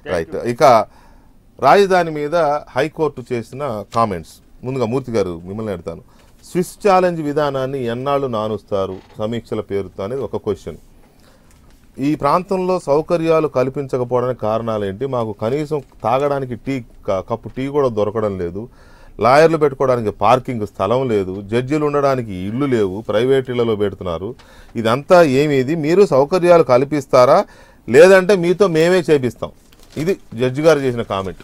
Right ఇక రాజధాని మీద హైకోర్టు చేసిన కామెంట్స్ ముందుగా మూర్తి గారు మిమ్మల్ని అడుగుతాను స్విస్ ఛాలెంజ్ విధానాన్ని ఎన్నాళ్ళు నానుస్తారు సమీక్షల పేరుతో అనేది ఒక క్వశ్చన్ ఈ ప్రాంతంలో సౌకర్యాలు కల్పించకపోవడానికి కారణాలు ఏంటి మాకు కనీసం తాగడానికి టీ క- కప్పు టీ కూడా దొరకడం లేదు లాయర్లు పెట్టుకోవడానికి పార్కింగ్ స్థలం లేదు జడ్జిలు ఉండడానికి ఇళ్ళు లేవు ప్రైవేట్ ఇళ్లలో పెడుతున్నారు ఇదంతా ఏమిది మీరు సౌకర్యాలు కల్పిస్తారా లేదంటే మీతో మేమే చేపిస్తాం ఇది జడ్జి గారు చేసిన కామెంట్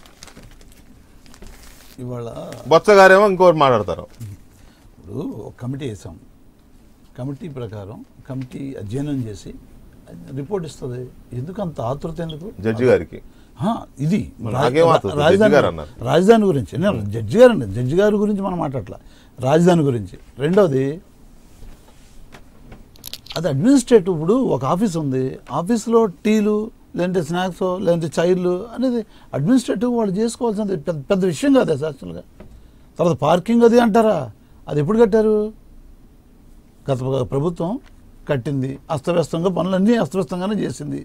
ఇవాళ బొత్స గారేమో ఇంకోటి మాట్లాడతారు ఇప్పుడు ఒక కమిటీ వేసాం కమిటీ ప్రకారం కమిటీ అధ్యయనం చేసి రిపోర్ట్ ఇస్తుంది ఎందుకు అంత ఆతృత ఎందుకు జడ్జి గారికి ఆ, ఇది మరి రా- నాకేం ఆతృత? జడ్జి రాజధాని గారు అన్నారు. రాజధాని గురించి నేను జడ్జి గారు అండి జడ్జి గారి గురించి మనం మాట్లాడట్లా రాజధాని గురించి రెండవది అది అడ్మినిస్ట్రేటివ్ ఇప్పుడు ఒక ఆఫీస్ ఉంది ఆఫీస్లో టీలు లేదంటే స్నాక్స్ లేదంటే చైర్లు అనేది అడ్మినిస్ట్రేటివ్ వాళ్ళు చేసుకోవాల్సింది పెద్ద పెద్ద విషయం కాదు అది యాక్చువల్గా తర్వాత పార్కింగ్ అది అంటారా అది ఎప్పుడు కట్టారు గత ప్రభుత్వం కట్టింది అస్తవ్యస్తంగా పనులన్నీ అస్తవ్యస్తంగానే చేసింది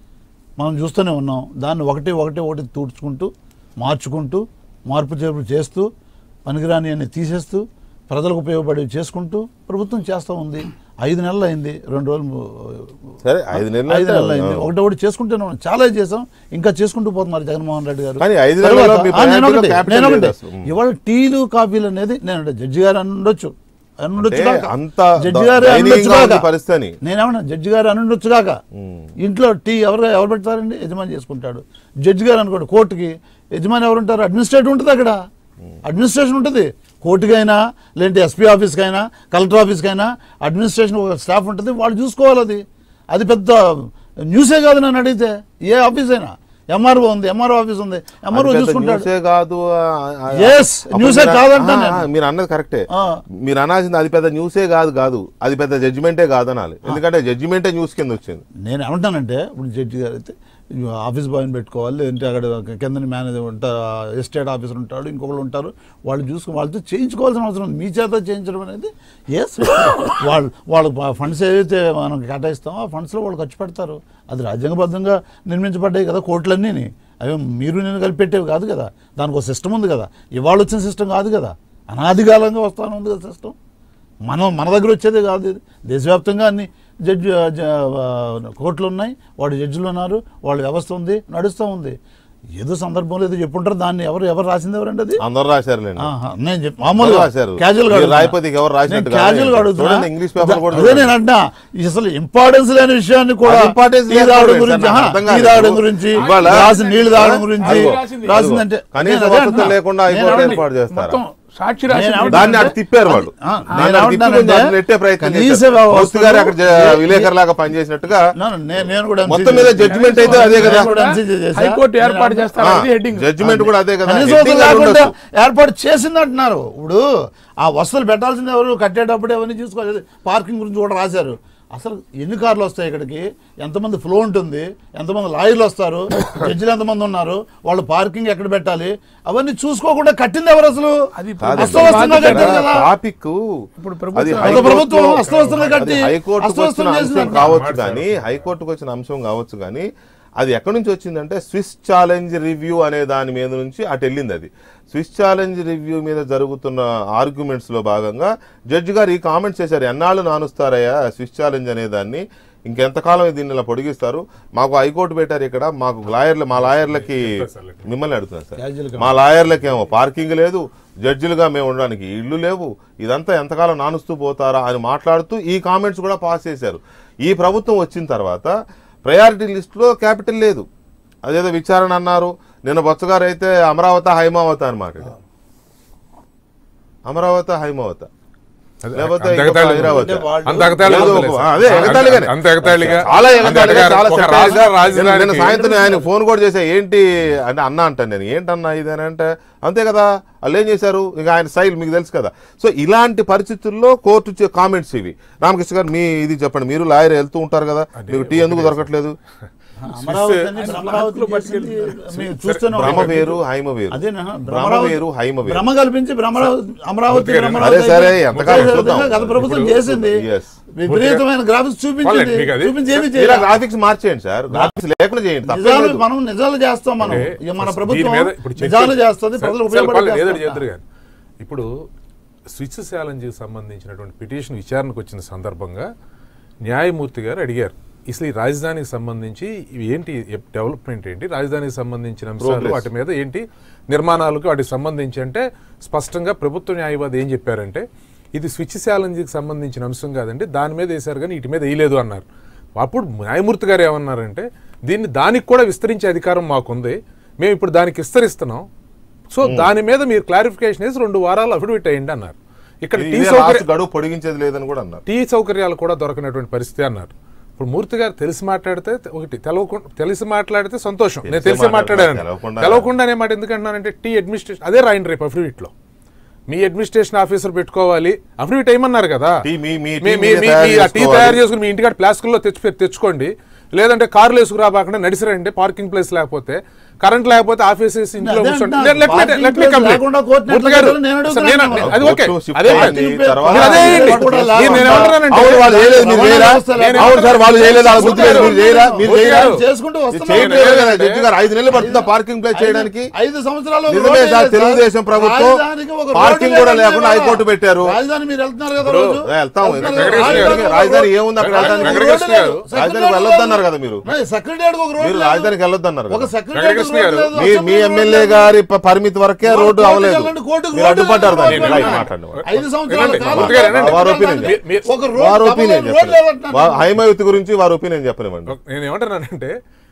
మనం చూస్తూనే ఉన్నాం దాన్ని ఒకటి ఒకటి ఒకటి తూడ్చుకుంటూ మార్చుకుంటూ మార్పు చేర్పు చేస్తూ పనికిరాని అన్ని తీసేస్తూ ప్రజలకు ఉపయోగపడేవి చేసుకుంటూ ప్రభుత్వం చేస్తూ ఉంది ఐదు నెలలు అయింది రెండు రోజులు సరే ఐదు నెలలు ఐదు అంటే- నెలలు అయింది ఒకటి ఒకటి చేసుకుంటూనే ఉన్నాం చాలా చేసాం ఇంకా చేసుకుంటూ పోతున్నారు జగన్మోహన్ రెడ్డి గారు కానీ ఐదు తర్వాత- నెలల్లో మీ ఆ, నేను ప్రయాణంలో ఒకటే, capital నేను ఒకటే. లేదు అసలు. ఇవాళ టీలు కాఫీలు అనేది నేను అంటే జడ్జి గారు అని ఉండొచ్చు అని ఉండొచ్చు అంటే కాక. అంత జడ్జి గారు అని దయనీయంగా ఉండొచ్చు ఉంది కాక. పరిస్థితి అని. నేనేమన్నా జడ్జి గారు అని ఉండొచ్చు కాక ఇంట్లో టీ ఎవరు ఎవరు పెడతారండి యజమాని చేసుకుంటాడు జడ్జి గారు అనుకోండి కోర్టుకి యజమాని ఎవరు ఉంటారు అడ్మినిస్ట్రేటివ్ ఉంటుంది అక్కడ అడ్మినిస్ట్రేషన్ ఉంటుంది కోర్టుకైనా లేదంటే ఎస్పీ ఆఫీస్కైనా కలెక్టర్ ఆఫీస్కైనా అడ్మినిస్ట్రేషన్ ఒక స్టాఫ్ ఉంటుంది వాళ్ళు చూసుకోవాలి అది అది పెద్ద న్యూసే కాదు నన్ను అడిగితే ఏ ఆఫీస్ అయినా ఎంఆర్ఓ ఉంది ఎంఆర్ఓ ఆఫీస్ ఉంది ఎంఆర్ఓ అది పెద్ద చూసుకుంటాడు న్యూసే కాదు ఆ, ఆ, Yes, అప్పుడు న్యూసే మీరు- కాదంటాను ఆ, నేను. మీరు అన్నది కరెక్టే ఆ. మీరు అనాల్సింది అది పెద్ద న్యూసే కాదు కాదు అది పెద్ద జడ్జిమెంటే కాదు అనాలి ఎందుకంటే జడ్జిమెంటే న్యూస్ కింద వచ్చింది నేను ఏమంటానంటే ఇప్పుడు జడ్జి గారు అయితే ఆఫీస్ బాయ్ని పెట్టుకోవాలి లేదంటే అక్కడ కింద మేనేజర్ ఉంటారు ఎస్టేట్ ఆఫీసర్ ఉంటాడు ఇంకొకరు ఉంటారు వాళ్ళు చూసుకుని వాళ్ళతో చేయించుకోవాల్సిన అవసరం ఉంది మీ చేత చేయించడం అనేది ఎస్ వాళ్ళు వాళ్ళ ఫండ్స్ ఏదైతే మనం కేటాయిస్తామో ఆ ఫండ్స్లో వాళ్ళు ఖర్చు పెడతారు అది రాజ్యాంగబద్ధంగా నిర్మించబడ్డాయి కదా కోర్టులన్నీ అవి మీరు నేను కలిపి పెట్టేవి కాదు కదా దానికి ఒక సిస్టమ్ ఉంది కదా ఇవాళ వచ్చిన సిస్టమ్ కాదు కదా అనాదికాలంగా వస్తాను ఉంది కదా సిస్టమ్ మనం మన దగ్గర వచ్చేదే కాదు ఇది దేశవ్యాప్తంగా అన్ని జడ్జి జ- ఆ, కోర్టులు ఉన్నాయి వాడు జడ్జిలు ఉన్నారు వాళ్ళ వ్యవస్థ ఉంది నడుస్తూ ఉంది ఏదో సందర్భంలో ఏదో చెప్పుంటారు దాన్ని ఎవరు ఎవరు రాసింది ఎవరండి అది అందరు రాశారులేండి ఆహా, నేను చెప్ప- మామూలుగా రాశారు. క్యాజువల్ గా మీరు అడుగుతున్నా. రాయకపోతే ఎవరు రాసినట్టు నేను క్యాజువల్ గా కాదు. అడుగుతున్నా. చూడండి, ఇంగ్లీష్ పేపర్ కూడా అదే చూడండి. నేను అంటున్నా అసలు ఇంపార్టెన్స్ లేని విషయాన్ని కూడా అది importance టీ లేదు తాగడం చూడండి, గురించి సార్, ఆహా, నాకు అర్థం టీ కాలేదు. తాగడం గురించి ఇవాళ- రాసిన నీళ్లు తాగడం గురించి అదిగో, రాసిందంటే కనీస నేను అదే వసతులు అంటున్నా. లేకుండా నేను హైకోర్టు ఏమంటున్నా? ఏర్పాటు చేస్తారా మొత్తం సాక్షి నేను రాసింది ఏమంటున్నా దాన్ని అటు అంటే- తిప్పారు వాళ్ళు ఆ, దాన్ని నేను అటు తిప్పి ఏమంటున్నానంటే కొంచెం నెట్టే ప్రయత్నం కనీస చేశారు. వ్యవస్థలు- మోస్తీ గారు అక్కడ జ- విలేకరు లాగా పనిచేసినట్టుగా No, no, నే- నేను కూడా మొత్తం MCC మీద చేశాను. జడ్జిమెంట్ అయితే అదే కదా నేను కూడా MCC చేశా. హైకోర్టు ఏర్పాటు నేను చేస్తారు అది హెడ్డింగ్ జడ్జిమెంట్ కూడా అదే కదా కనీస Heading వసతులు అది లేకుండా ఉండొచ్చు. ఏర్పాటు చేసింది అంటున్నారు ఇప్పుడు ఆ వసతులు పెట్టాల్సింది ఎవరు కట్టేటప్పుడు అవన్నీ చూసుకోవాలి పార్కింగ్ గురించి కూడా రాశారు అసలు ఎన్ని కార్లు వస్తాయి ఇక్కడికి ఎంతమంది ఫ్లో ఉంటుంది ఎంతమంది లాయర్లు వస్తారు జడ్జిలు ఎంతమంది ఉన్నారు వాళ్ళు పార్కింగ్ ఎక్కడ పెట్టాలి అవన్నీ చూసుకోకుండా కట్టింది ఎవరు అసలు అది అస్తవ్యస్తంగా కట్టారు కదా టాపిక్ ఇప్పుడు అది ప్రభుత్వం- హైకోర్టులో- ప్రభుత్వం అస్తవ్యస్తంగా కట్టి అది హైకోర్టుకు అస్తవ్యస్తం వచ్చిన చేసింది అంశం అంటున్నారు. కావచ్చు కానీ హైకోర్టుకు వచ్చిన అంశం కావచ్చు కానీ అది ఎక్కడి నుంచి వచ్చిందంటే స్విస్ ఛాలెంజ్ రివ్యూ అనే దాని మీద నుంచి అటు వెళ్ళింది అది స్విస్ ఛాలెంజ్ రివ్యూ మీద జరుగుతున్న ఆర్గ్యుమెంట్స్ లో భాగంగా జడ్జి గారు ఈ కామెంట్స్ చేశారు ఎన్నాళ్ళు నానుస్తారయ్యా స్విస్ ఛాలెంజ్ అనే దాన్ని ఇంకెంతకాలం దీన్ని ఇలా పొడిగిస్తారు మాకు హైకోర్టు పెట్టారు ఇక్కడ మాకు లాయర్లు మా లాయర్లకి మిమ్మల్ని అడుగుతున్నాను Casual సార్ మా లాయర్లకి ఏమో పార్కింగ్ లేదు జడ్జిలుగా మేము ఉండడానికి ఇళ్ళు లేవు ఇదంతా ఎంతకాలం నానుస్తూ పోతారా అని మాట్లాడుతూ ఈ కామెంట్స్ కూడా పాస్ చేశారు ఈ ప్రభుత్వం వచ్చిన తర్వాత ప్రయారిటీ లిస్టులో క్యాపిటల్ లేదు అదేదో విచారణ అన్నారు నిన్న బొత్సగారు అయితే అమరావతి హైమావత అనమాట అమరావతి హైమావత అదే, లేకపోతే అంత ఇంకొక ఎగతాళి. హైదరాబాద్. అంటే వాళ్ళు- అంత ఎగతాళి ఏదో వద్దులే ఒక- సార్. అదే ఎగతాళిగానే. అంత ఎగతాళిగా చాలా అంత ఎగతాళిగా ఎగతాళిగా చాలా ఒక సెటైర్గా రాష్ట్ర నిన్న- నిన్న రాజధానికి సాయంత్రం ఆయన ఫోన్ కూడా చేశా ఏంటి అంటే అన్న అంటాను నేను ఏంటన్నా ఇది అని అంటే అంతే కదా వాళ్ళు ఏం చేశారు ఇక ఆయన స్టైల్ మీకు తెలుసు కదా సో ఇలాంటి పరిస్థితుల్లో కోర్టు కామెంట్స్ ఇవి రామకృష్ణ గారు మీ ఇది చెప్పండి మీరు లాయర్ వెళ్తూ ఉంటారు కదా మీకు టీ ఎందుకు దొరకట్లేదు అమరావతి అని ఆయన అమరావతి ఫ్లాట్లో చేసింది పట్టుకెళ్ళి- మేము సరే, చూస్తూనే భ్రమ ఉన్నాం. వేరు హైమ వేరు అదేనా భ్రమ వేరు హైమ వేరు భ్రమ కల్పించి భ్రమ అమరావతి అరే భ్రమరావతి సరే, అయితే ఎంతకాలం గత చూద్దాం. ప్రభుత్వం ఇప్పుడు- చేసింది Yes. విపరీతమైన గ్రాఫిక్స్ చూపించింది వాళ్ళకి మీకు అది- చూపించి ఏమీ ఇలా చేయాలి గ్రాఫిక్స్ మార్చేయండి సార్ గ్రాఫిక్స్ లేకుండా చేయండి తప్పేం నిజాలు లేదు. మనం నిజాలు చేస్తాం మనం అంటే ఇక మన దీని ప్రభుత్వం మీద ఇప్పుడు చర్చ- నిజాలు చేస్తుంది సరే, ప్రజలు సరే, ఉపయోగపడే పర్లేదు, ఏదో చేస్తారు. చేద్దరు కానీ ఇప్పుడు స్విచ్ ఛాలెంజ్కి సంబంధించినటువంటి పిటిషన్ విచారణకు వచ్చిన సందర్భంగా న్యాయమూర్తి గారు అడిగారు అసలు ఈ రాజధానికి సంబంధించి ఇవి ఏంటి డెవలప్మెంట్ ఏంటి రాజధానికి సంబంధించిన అంశాలు Progress. వాటి మీద ఏంటి నిర్మాణాలకు వాటికి సంబంధించి అంటే స్పష్టంగా ప్రభుత్వ న్యాయవాది ఏం చెప్పారంటే ఇది స్విచ్ ఛాలెంజ్కి సంబంధించిన అంశం కాదండి దాని మీద వేశారు కానీ ఇటు మీద వేయలేదు అన్నారు అప్పుడు న్యాయమూర్తి గారు ఏమన్నారంటే దీన్ని దానికి కూడా విస్తరించే అధికారం మాకుంది మేము ఇప్పుడు దానికి విస్తరిస్తున్నాం సో దాని మీద మీరు క్లారిఫికేషన్ వేసి రెండు వారాలు అఫిడవిట్ అయ్యండి అన్నారు ఇక్కడ టీ ఇదే సౌకర్య లాస్ట్ గడువు పొడిగించేది లేదని కూడా అన్నారు టీ సౌకర్యాలు కూడా దొరకనటువంటి పరిస్థితి అన్నారు ఇప్పుడు మూర్తి గారు తెలిసి మాట్లాడితే ఒకటి తెలవకుండా తెలిసి మాట్లాడితే సంతోషం నేను తెలిసే తెలిసి మాట్లాడతారు, మాట్లాడాను తెలవకుండా- తెలవకుండా అనే మాట ఎందుకంటున్నానంటే టీ అడ్మినిస్ట్రేషన్ అదే రాయండి రేపు అఫిడవిట్లో మీ అడ్మినిస్ట్రేషన్ ఆఫీసర్ పెట్టుకోవాలి అఫిడవిట్ ఏమన్నారు కదా టీ మీ- మీ మీ- టీ మీ- మీరే మీ- తయారు మీ ఆ టీ చేసుకోవాలి. తయారు చేసుకుని మీ ఇంటికాడ ప్లాస్టిక్లో తెచ్చి తెచ్చుకోండి లేదంటే కార్లు వేసుకురాబాకుండా నడిసిరండి పార్కింగ్ ప్లేస్ లేకపోతే కరెంట్ లేకపోతే ఆఫీసెస్ ఇంట్లో అదే కూర్చోండి అంటున్నా. Let- let me- Parking let me place complete. లేకుండా కోర్టుని మూర్తి ఎట్లా గారు, కట్టాలో నేను అసలు నేను- అడుగుతున్నాను. అది ఓకే కోర్టు అదే షిఫ్ట్ పని. అయింది, తర్వాత మీరు అదే చేయండి. కూడా మీరు లాభం నేను ఏమంటున్నానంటే- అవును వాళ్ళు చేయలేదు మీరు చేయరా నేను అవును సార్ వాళ్ళు చేయలేదు వాళ్ళ గుర్తు లేదు మీరు చేయరా మీరు మూర్తి చేయరా గారు, చేసుకుంటూ ఇది వస్తున్నాం. చేయట్లేదు కదా జడ్జి గారు ఐదు నెలలు పడుతుందా పార్కింగ్ ప్లేస్ చేయడానికి ఐదు సంవత్సరాలు ఒక నిజమే రోడ్డు సార్, లేదు తెలుగుదేశం ప్రభుత్వం రాజధానికి ఒక రోడ్డు పార్కింగ్ కూడా లేదంటే లేకుండా కదా. హైకోర్టు పెట్టారు. రాజధాని మీరు వెళ్తున్నారు కదా ఇప్పుడు రోజు వెళ్తాం వెళ్తున్నారు కదా. వెంకటేశ్వర గారు, రాజధానికి రాజధాని ఒక ఏముంది అక్కడ రాజధానికి రాజధానికి ఒక రోడ్డు వెంకటేశ్వర లేదు. గారు, సెక్రటేరియట్ రాజధానికి వెళ్ళొద్దన్నారు కదా మీరు. మరి సెక్రటేరియట్ ఒక రోడ్డు మీరు లేదు. రాజధానికి వెళ్ళొద్దన్నారు ఒక కదా. సెక్రటేరియట్ వెంకటేశ్వర రోడ్డు గారు, లేదు, మీ మీ అసెంబ్లీ ఎమ్మెల్యే రోడ్డు గారి ప- పరిమితి వరకే లేదు. రోడ్డు కోర్టుకు అవ్వలేదు వెళ్ళండి, కోర్టుకు మీరు రోడ్డు అడ్డుపడ్డారు లేదు. దాన్ని రోడ్డు రైట్ లేదు. మాట్లాడండి ఐదు సంవత్సరాల వినండి, కాలం మూర్తి గారు వినండి. వారి ఒపీనియన్ మీ- మీ- ఒక రోడ్డు వారి డబల్ ఒపీనియన్ రోడ్డు లేదంటున్నారు. చెప్పండి హైమవతి గురించి వారి ఒపీనియన్ చెప్పనివ్వండి నేను ఏమంటున్నానంటే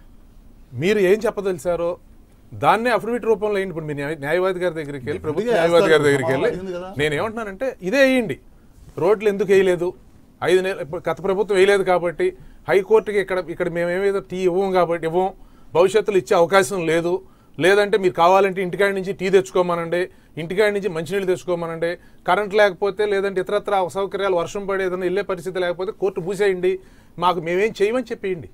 మీరు ఏం చెప్పదలిచారో దాన్నే అఫిడవిట్ రూపంలో వేయండి ఇప్పుడు మీ న్యాయ- న్యాయవాది గారి దగ్గరికి వెళ్ళి ప్రభుత్వ ఎందుకు న్యాయవాది గారి వేస్తారు? దగ్గరికి వెళ్ళి అయింది కదా. నేను ఏమంటున్నానంటే ఇదే వేయండి రోడ్లు ఎందుకు వేయలేదు ఐదు నెలలు ఇప్పుడు గత ప్రభుత్వం వేయలేదు కాబట్టి హైకోర్టుకి ఇక్కడ ఇక్కడ మేము ఏమేదో టీ ఇవ్వం కాబట్టి ఇవ్వం భవిష్యత్తులో ఇచ్చే అవకాశం లేదు లేదంటే మీరు కావాలంటే ఇంటికాడి నుంచి టీ తెచ్చుకోమనండి ఇంటికాడి నుంచి మంచినీళ్ళు తెచ్చుకోమనండి కరెంట్ లేకపోతే లేదంటే ఇతరత్ర అసౌకర్యాలు వర్షం పడి ఏదైనా వెళ్ళే పరిస్థితి లేకపోతే కోర్టు మూసేయండి మాకు మేమేం చేయమని చెప్పేయండి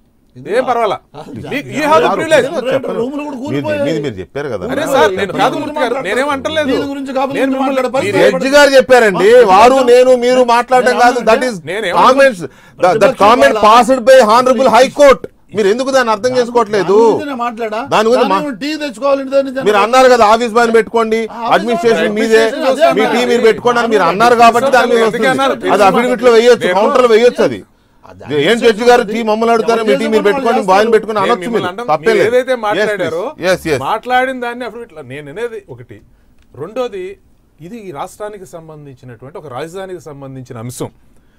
ఏం పర్వాలా మీకు- you have the privilege. చెప్పండి. రూములు కూడా మీరు- కూలిపోయాయి. మీది మీరు చెప్పారు కదా అరే సార్ నేను కాదు మూర్తి గారు నేనేం అంటలేదు దీని గురించి కాకపోతే నేను మిమ్మల్ని- మాట్లాడే పరిస్థితి మీరు- జడ్జి గారు చెప్పారండి వారు నేను మీరు మాట్లాడటం కాదు దట్ ఈస్ నేనేం- comments that comment passed by honourable High Court మీరు ఎందుకు దాన్ని అర్థం చేసుకోవట్లేదు దాని గురించి నేను మాట్లాడా దాని గురించి మా- దాని టీ తెచ్చుకోవాలంటే దాని గురించి మీరు అన్నారు కదా ఆఫీస్ బాయ్ పెట్టుకోండి అడ్మినిస్ట్రేషన్ మీదే అడ్మినిస్ట్రేషన్ మీ అదే టీ మీరు అన్నారు. పెట్టుకోండి అని మీరు అన్నారు కాబట్టి దాని మీద ఎందుకు అన్నారు? వస్తుంది అది అఫిడవిట్ లో వేయొచ్చు నేను- కౌంటర్ లో వేయొచ్చు అది అది ఏం జడ్జి గారు టీ మమ్మల్ని అడుగుతారు మీ టీ మీరు పెట్టుకోండి బాయ్ పెట్టుకుని నేను అనొచ్చు మిమ్మల్ని మీరు అంటాను, తప్పే మీరు లేదు ఏదైతే Yes, మాట్లాడారో please. Yes, yes. మాట్లాడిన దాన్ని అఫిడవిట్ నేను అనేది ఒకటి రెండోది ఇది ఈ రాష్ట్రానికి సంబంధించినటువంటి ఒక రాజధానికి సంబంధించిన అంశం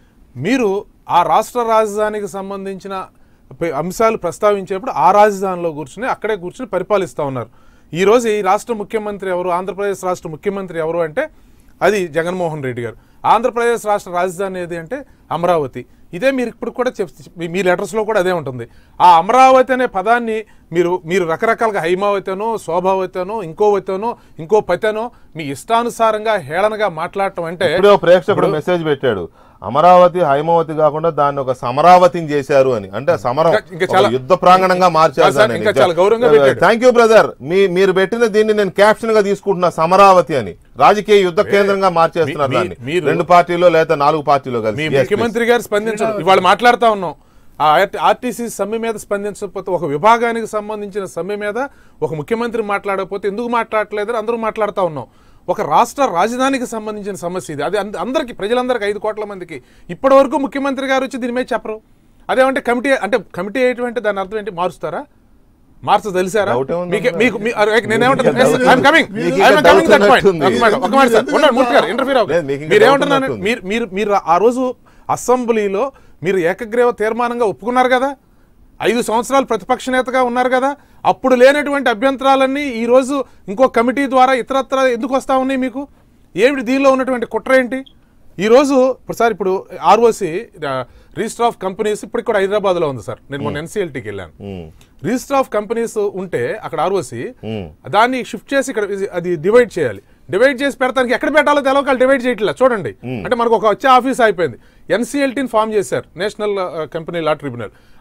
మీరు ఆ రాష్ట్ర రాజధానికి సంబంధించిన ప- అంశాలు ప్రస్తావించేప్పుడు ఆ రాజధానిలో కూర్చుని అక్కడే కూర్చుని పరిపాలిస్తూ ఉన్నారు ఈ రోజు ఈ రాష్ట్ర ముఖ్యమంత్రి ఎవరు ఆంధ్రప్రదేశ్ రాష్ట్ర ముఖ్యమంత్రి ఎవరు అంటే అది జగన్మోహన్ రెడ్డి గారు ఆంధ్రప్రదేశ్ రాష్ట్ర రాజధాని ఏది అంటే అమరావతి ఇదే మీరు ఇప్పుడు కూడా చెప్ మీ- మీ లెటర్స్లో కూడా అదే ఉంటుంది ఆ అమరావతి అనే పదాన్ని మీరు మీరు రకరకాలుగా హైమావతి అనో శోభావతి అనో ఇంకోవతి అనో ఇంకో పతనో మీ ఇష్టానుసారంగా హేళనగా మాట్లాడటం అంటే ఇప్పుడే ఒక ప్రేక్షకుడు మెసేజ్ పెట్టాడు అమరావతి హైమావతి కాకుండా దాన్ని ఒక సమరావతిని చేశారు అని అంటే ఆ సమరం ఇంకా- ఇంకా ఒక చాలా- యుద్ధ ప్రాంగణంగా మార్చారు కాదు సార్, ఇంకా చాలా గౌరవంగా పెట్టాడు. థ్యాంక్ యూ బ్రదర్ మీ మీరు పెట్టిన దీన్ని నేను క్యాప్షన్ గా తీసుకుంటున్నా సమరావతి అని రాజకీయ యుద్ధ కేంద్రంగా మార్చేస్తున్నారు మీ- దాన్ని మీరు- రెండు పార్టీలో లేదా నాలుగు పార్టీలో మీ కలిసి Yes, please. ముఖ్యమంత్రి గారు స్పందించరు ఇవాళ మాట్లాడుతా ఉన్నాం ఆ ఆర్టీసీ సమ్మె మీద స్పందించకపోతే ఒక విభాగానికి సంబంధించిన సమ్మె మీద ఒక ముఖ్యమంత్రి మాట్లాడకపోతే ఎందుకు మాట్లాడలేదని అందరూ మాట్లాడుతూ ఉన్నాం ఒక రాష్ట్ర రాజధానికి సంబంధించిన సమస్య ఇది అది అంద- అందరికీ ప్రజలందరికీ ఐదు కోట్ల మందికి ఇప్పటి వరకు ముఖ్యమంత్రి గారు వచ్చి దీని మీద చెప్పరు అదేమంటే కమిటీ అంటే కమిటీ ఏంటంటే దాని అర్థం ఏంటి మారుస్తారా మార్చ తెలిసారా Doubt ఏముంది మీకు అందులో? మీకు మీ- అరే, నేనేమంటాను మీకు doubt ఐఎమ్ కమింగ్ మీకు ఇంకా I'm coming that doubt point ఉన్నట్టుంది. ఒక మాట సార్ ఉండండి మూర్తి గారు ఇంటర్ఫీర్ లేదు, మీకు ఇంకా మీరు doubt ఏమంటున్నారు ఉన్నట్టుంది. మీరు మీరు మీరు ఆ రోజు అసెంబ్లీలో మీరు ఏకగ్రీవ తీర్మానంగా ఒప్పుకున్నారు కదా ఐదు సంవత్సరాలు ప్రతిపక్ష నేతగా ఉన్నారు కదా అప్పుడు లేనటువంటి అభ్యంతరాలన్నీ ఈ రోజు ఇంకో కమిటీ ద్వారా ఇతరత్ర ఎందుకు వస్తా ఉన్నాయి మీకు ఏమిటి దీనిలో ఉన్నటువంటి కుట్ర ఏంటి ఈ రోజు ఇప్పుడు సార్ ఇప్పుడు ఆర్ఓసి రిజిస్టర్ ఆఫ్ కంపెనీస్ ఇప్పుడు కూడా హైదరాబాద్లో ఉంది సార్ నేను మొన్న ఎన్సీఎల్టీకి వెళ్ళాను ఉమ్, రిజిస్టర్ ఆఫ్ కంపెనీస్ ఉంటే అక్కడ ఆర్ఓసి ఉమ్. దాన్ని షిఫ్ట్ చేసి ఇక్కడ ఇది- అది డివైడ్ చేయాలి డివైడ్ చేసి పెడతానికి ఎక్కడ పెట్టాలో తెలవక వాళ్ళు డివైడ్ చేయట్లా చూడండి అంటే మనకు ఒక వచ్చే ఆఫీస్ అయిపోయింది ఎన్సీఎల్టీని ఫామ్ చేశారు నేషనల్ కంపెనీ లా ట్రిబ్యునల్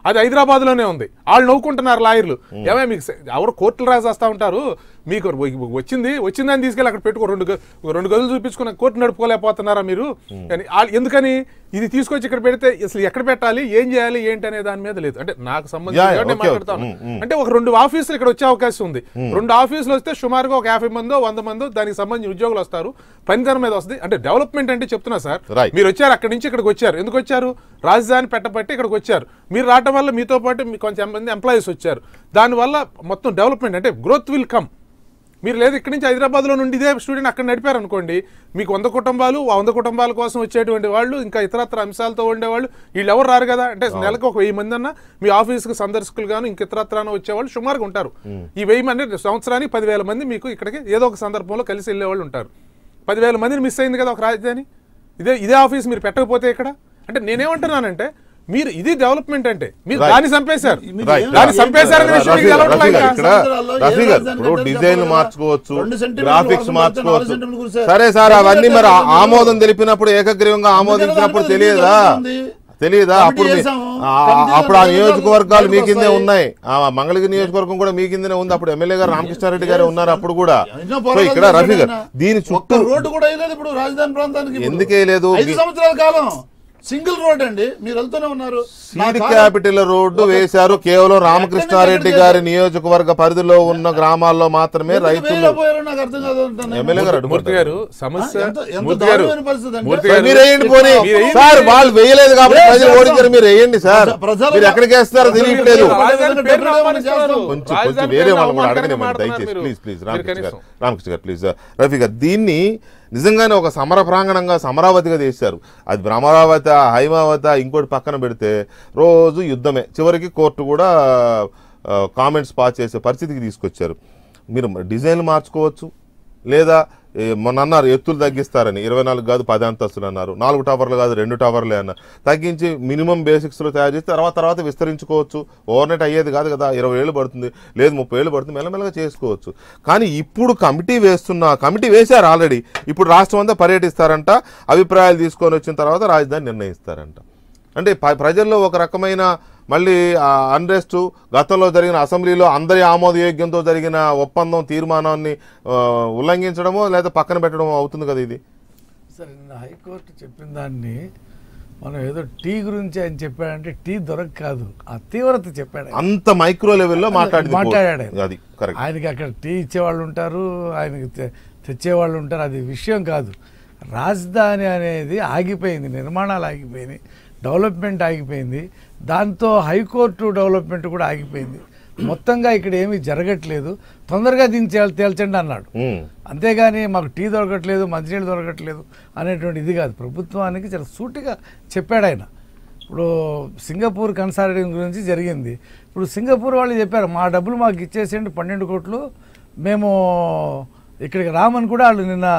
అది హైదరాబాద్ లోనే ఉంది వాళ్ళు నవ్వుకుంటున్నారు లాయర్లు ఏమే మీకు స- ఎవరు కోర్టులు రాసేస్తా ఉంటారు మీకు వ- వచ్చింది వచ్చిందని తీసుకెళ్ళి అక్కడ పెట్టుకో రెండు గ- రెండు గదులు చూపించుకున్న కోర్టు నడుపుకోలేకపోతున్నారా మీరు అని వాళ్ళు- ఎందుకని ఇది తీసుకొచ్చి ఇక్కడ పెడితే అసలు ఎక్కడ పెట్టాలి ఏం చేయాలి ఏంటి అనే దాని మీద లేదు అంటే నాకు Yeah, సంబంధించి yeah, నేను okay, మాట్లాడతాను okay. Mm, mm. అంటే ఒక రెండు ఆఫీసులు ఇక్కడ వచ్చే అవకాశం ఉంది రెండు ఆఫీసులు వస్తే సుమారుగా ఒక యాభై మందో వంద మందో దానికి సంబంధించిన ఉద్యోగులు వస్తారు పనితనం మీద వస్తుంది అంటే డెవలప్మెంట్ అంటే చెప్తున్నా సార్ Right. మీరు వచ్చారు అక్కడి నుంచి ఇక్కడికి వచ్చారు ఎందుకు వచ్చారు రాజధాని పెట్టబట్టి ఇక్కడికి వచ్చారు మీరు రావటం వల్ల మీతో పాటు మీ కొంచెం మంది ఎంప్లాయీస్ వచ్చారు దానివల్ల మొత్తం డెవలప్మెంట్ అంటే గ్రోత్ విల్ కమ్ మీరు లేదు ఇక్కడి నుంచి హైదరాబాద్లో నుండి ఇదే స్టూడెంట్ అక్కడ నడిపారు అనుకోండి మీకు వంద కుటుంబాలు ఆ వంద కుటుంబాల కోసం వచ్చేటువంటి వాళ్ళు ఇంకా ఇతరత్ర అంశాలతో ఉండేవాళ్ళు వీళ్ళు ఎవరు రారు కదా అంటే నెలకు ఒక వెయ్యి మంది అన్న మీ ఆఫీస్కి సందర్శకులు గాను ఇంక ఇతరత్రాన వచ్చేవాళ్ళు సుమారుగా ఉంటారు ఈ వెయ్యి మంది సంవత్సరానికి పదివేల మంది మీకు ఇక్కడికి ఏదో ఒక సందర్భంలో కలిసి వెళ్ళేవాళ్ళు ఉంటారు పదివేల మందిని మిస్ అయింది కదా ఒక రాజధాని ఇదే ఇదే ఆఫీస్ మీరు పెట్టకపోతే ఇక్కడ అంటే నేనేమంటున్నానంటే మీరు ఇది డెవలప్మెంట్ అంటే మీరు Right. దాన్ని చంపేశారు మీరు Right. ఏం- దాన్ని ఏం- చంపేశారనే రఫీ విషయం మీకు గారు, తెలవట్లే రఫీ గారు, ఇంకా. ఇక్కడ సంవత్సరాల్లో ఏ రఫీ గారు రాజధాని ఇప్పుడు కట్టారు డిజైన్ చెప్పండి. మార్చుకోవచ్చు రెండు సెంటీమీటర్లు గ్రాఫిక్స్ వాడుకుంటే నాలుగు మార్చుకోవచ్చు సెంటీమీటర్లు కూర్చోరు. సరే సార్ అవన్నీ మరి ఆ- అందుకనే ఆమోదం తెలిపినప్పుడు ఏకగ్రీవంగా ఆమోదించినప్పుడు అందుకనే తెలియదా జరుగుతుంది. తెలియదా కమిటీ అప్పుడు మీ- చేశాము. ఆ- కమిటీలో అప్పుడు ఆ రెండు నియోజకవర్గాలు మీ బయటకు కిందే వస్తాయి. ఉన్నాయి ఆ మంగళగిరి నియోజకవర్గం కూడా మీ కిందనే ఉంది అప్పుడు ఎమ్మెల్యే గారు రామకృష్ణారెడ్డి గారు ఉన్నారు అప్పుడు కూడా ఎన్నో సో పోరాటాలు ఇక్కడ రఫీ గారు చేశాడు ఆయన. దీని ఒక్క చుట్టూ రోడ్డు కూడా వేయలేదు ఇప్పుడు రాజధాని ప్రాంతానికి ఇప్పుడు. ఎందుకు వేయలేదు? ఐదు మీ- సంవత్సరాల కాలం సింగిల్ రోడ్ అండి మీరు వెళ్తూనే ఉన్నారు నా సీడ్ కాలం- క్యాపిటల్ రోడ్డు వేశారు కేవలం రామకృష్ణారెడ్డి గారి నియోజకవర్గ పరిధిలో ఉన్న గ్రామాల్లో మాత్రమే ఎందుకు రైతులు వేయలేకపోయారో నాకు అర్థం కాదు అంటున్నాను. ఎమ్మెల్యే గారు మూర్తి అడ్డుపడ్డారు. గారు సమస్య ఎంత- ఎంత మూర్తి గారు దారుణమైన పరిస్థితి అంటే- మూర్తి సార్, గారు మీరు వేయండి పోనీ మీరు వేయండి. సార్ వాళ్ళు వేయలేదు కాబట్టి లేదు, ప్రజలు చేస్తాం. ఓడించారు మీరు వేయండి సార్ ప్రజలు- మీరు ఎక్కడికి వేస్తారో ప్రజలు- తెలియట్లేదు ప్రజలు- రాజధాని పేరును అవమానిస్తున్నారు. కొంచెం కొంచెం రాజధాని వేరే పేరును వాళ్ళు కూడా అవమానకరంగా అడగనివ్వండి మాట్లాడుతున్నారు దయచేసి మీరు. ప్లీజ్ ప్లీజ్ మీరు రామకృష్ణ గారు కనీసం. రామకృష్ణ గారు ప్లీజ్ రఫీ గారు దీన్ని నిజంగానే ఒక సమర ప్రాంగణంగా సమరావతిగా చేశారు అది భ్రమరావతి హైమావతి ఇంకోటి పక్కన పెడితే రోజు యుద్ధమే చివరికి కోర్టు కూడా కామెంట్స్ పాస్ చేసే పరిస్థితికి తీసుకొచ్చారు మీరు డిజైన్లు మార్చుకోవచ్చు లేదా ఏ, మొన్న అన్నారు ఎత్తులు తగ్గిస్తారని ఇరవై నాలుగు కాదు పది అంతస్తులు అన్నారు నాలుగు టవర్లు కాదు రెండు టవర్లే అన్నారు తగ్గించి మినిమం బేసిక్స్లో తయారు చేసి తర్వాత తర్వాత విస్తరించుకోవచ్చు ఓవర్ నైట్ అయ్యేది కాదు కదా ఇరవై ఏళ్ళు పడుతుంది లేదు ముప్పై ఏళ్ళు పడుతుంది మెల్లమెల్లగా చేసుకోవచ్చు కానీ ఇప్పుడు కమిటీ వేస్తున్న కమిటీ వేశారు ఆల్రెడీ ఇప్పుడు రాష్ట్రం అంతా పర్యటిస్తారంట అభిప్రాయాలు తీసుకొని వచ్చిన తర్వాత రాజధాని నిర్ణయిస్తారంట అంటే ప- ప్రజల్లో ఒక రకమైన మళ్ళీ అన్రెస్ట్ గతంలో జరిగిన అసెంబ్లీలో అందరి ఆమోదయోగ్యంతో జరిగిన ఒప్పందం తీర్మానాన్ని ఆ, ఉల్లంఘించడమో లేదా పక్కన పెట్టడమో అవుతుంది కదా ఇది సరే నిన్న హైకోర్టు చెప్పిన దాన్ని మనం ఏదో టీ గురించి ఆయన చెప్పాడంటే టీ దొరక కాదు ఆ తీవ్రత చెప్పాడు ఆయన. అంత మైక్రో లెవెల్లో మాట్లాడింది మాట్లాడాడు కోర్టు. ఆయన. అది కరెక్ట్ ఆయనకి అక్కడ టీ ఇచ్చేవాళ్ళు ఉంటారు ఆయనకి తె- తెచ్చేవాళ్ళు ఉంటారు అది విషయం కాదు రాజధాని అనేది ఆగిపోయింది నిర్మాణాలు ఆగిపోయినాయి డెవలప్మెంట్ ఆగిపోయింది దాంతో హైకోర్టు డెవలప్మెంట్ కూడా ఆగిపోయింది మొత్తంగా ఇక్కడ ఏమీ జరగట్లేదు తొందరగా దీన్ని తేల్- తేల్చండి అన్నాడు ఉమ్. అంతేగాని మాకు టీ దొరకట్లేదు మంచినీళ్ళు దొరకట్లేదు అనేటువంటి ఇది కాదు ప్రభుత్వానికి చాలా సూటిగా చెప్పాడు ఆయన ఇప్పుడు సింగపూర్ కన్సాలిడేషన్ గురించి జరిగింది ఇప్పుడు సింగపూర్ వాళ్ళు చెప్పారు మా డబ్బులు మాకు ఇచ్చేసేయండి పన్నెండు కోట్లు మేము ఇక్కడికి రామని కూడా వాళ్ళు నిన్న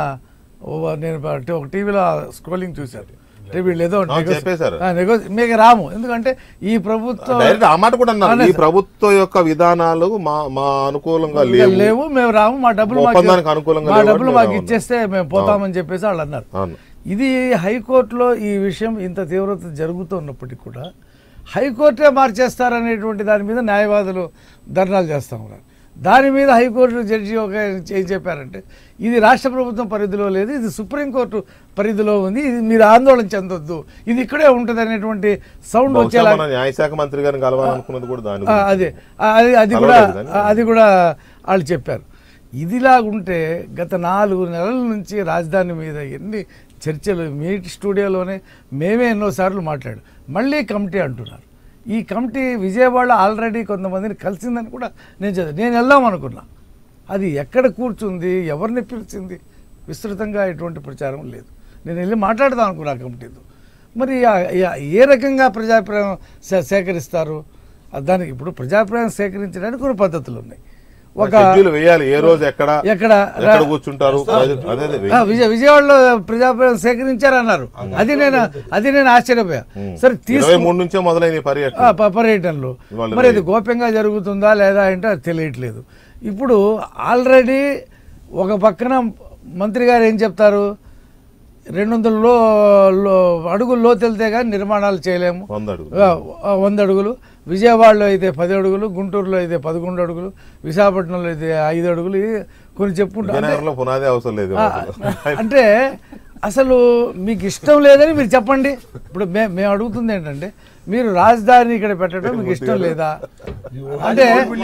ఓ- నేను బ- ఒక టీవీలో స్క్రోలింగ్ చూశారు అంటే వీళ్ళు ఏదో ఆ, నెగోసి- చెప్పేశారు. ఆ, నెగోసి- మీకు రాము ఎందుకంటే ఈ ప్రభుత్వం డైరెక్ట్ ఆ మాట కూడా అన్నారు అన్నారు ఈ ప్రభుత్వ యొక్క విధానాలు మా మా అనుకూలంగా ఇంకా లేవు లేవు మేము రాము మా డబ్బులు మాకు- ఒప్పందానికి అనుకూలంగా మా లేవు డబ్బులు అని మాకు మేము ఇచ్చేస్తే మేము పోతామని చెప్పేసి వాళ్ళు అన్నారు అవును ఇది హైకోర్టులో ఈ విషయం ఇంత తీవ్రత జరుగుతున్నప్పటికీ కూడా హైకోర్టే మార్చేస్తారనేటువంటి దాని మీద న్యాయవాదులు ధర్నాలు చేస్తా ఉన్నారు దాని మీద హైకోర్టు జడ్జి ఒక ఏం చెప్పారంటే ఇది రాష్ట్ర ప్రభుత్వం పరిధిలో లేదు ఇది సుప్రీంకోర్టు పరిధిలో ఉంది ఇది మీరు ఆందోళన చెందొద్దు ఇది ఇక్కడే ఉంటుంది అనేటువంటి సౌండ్ బహుశా వచ్చేలా మన న్యాయశాఖ మంత్రి గారిని కలవాలనుకున్నది కూడా దాని ఆ, గురించి. అదే ఆ, అది అది కూడా కలవలేదు కానీ. ఆ, అది కూడా వాళ్ళు చెప్పారు ఇదిలాగుంటే గత నాలుగు నెలల నుంచి రాజధాని మీద ఎన్ని చర్చలు మీ స్టూడియోలోనే మేమే ఎన్నోసార్లు మాట్లాడు మళ్ళీ కమిటీ అంటున్నారు ఈ కమిటీ విజయవాడ ఆల్రెడీ కొంతమందిని కలిసిందని కూడా నేను చదివా నేను వెళ్దాం అనుకున్నా అది ఎక్కడ కూర్చుంది ఎవరిని పిలిచింది విస్తృతంగా ఎటువంటి ప్రచారం లేదు నేను వెళ్ళి మాట్లాడదాం అనుకున్నా ఆ కమిటీతో మరి ఆ- ఆ- ఏ రకంగా ప్రజాభిప్రాయం సే- సేకరిస్తారు ఆ దానికి ఇప్పుడు ప్రజాభిప్రాయం సేకరించడానికి కొన్ని పద్ధతులు ఉన్నాయి ఒక షెడ్యూల్ వేయాలి ఏ రోజు ఎక్కడ ఎక్కడ ఎక్కడ కూర్చుంటారు అదే అదే అదే ఆ, వెయ్యి. విజయ విజయవాడలో ప్రజాభిప్రాయం సేకరించారన్నారు అది నేను అది నేను ఆశ్చర్యపోయా సరే ఇరవై తీసుకు మూడు నుంచే మొదలైన ఈ పర్యటన ఆ, ప- పర్యటనలో ఇవాళ మరి అది గోప్యంగా జరుగుతుందా లేదా అంటే అది తెలియట్లేదు ఇప్పుడు ఆల్రెడీ ఒక పక్కన మంత్రి గారు ఏం చెప్తారు రెండు వందల లో లో అడుగులు లోతు వెళ్తే కానీ నిర్మాణాలు చేయలేము వంద అడుగులు. ఆ, ఆ, వంద అడుగులు విజయవాడలో అయితే పది అడుగులు గుంటూరులో అయితే పదకొండు అడుగులు విశాఖపట్నంలో అయితే ఐదు అడుగులు ఇది కొన్ని చెప్పుకుంటాం అంటే- విజయనగరంలో పునాది అవసరం లేదు ఆ, అంటే అసలు మీకు ఇష్టం లేదని మీరు చెప్పండి ఇప్పుడు మే మేము అడుగుతుంది ఏంటంటే మీరు రాజధాని ఇక్కడ పెట్టడం మీకు ఇష్టం లేదా అంటే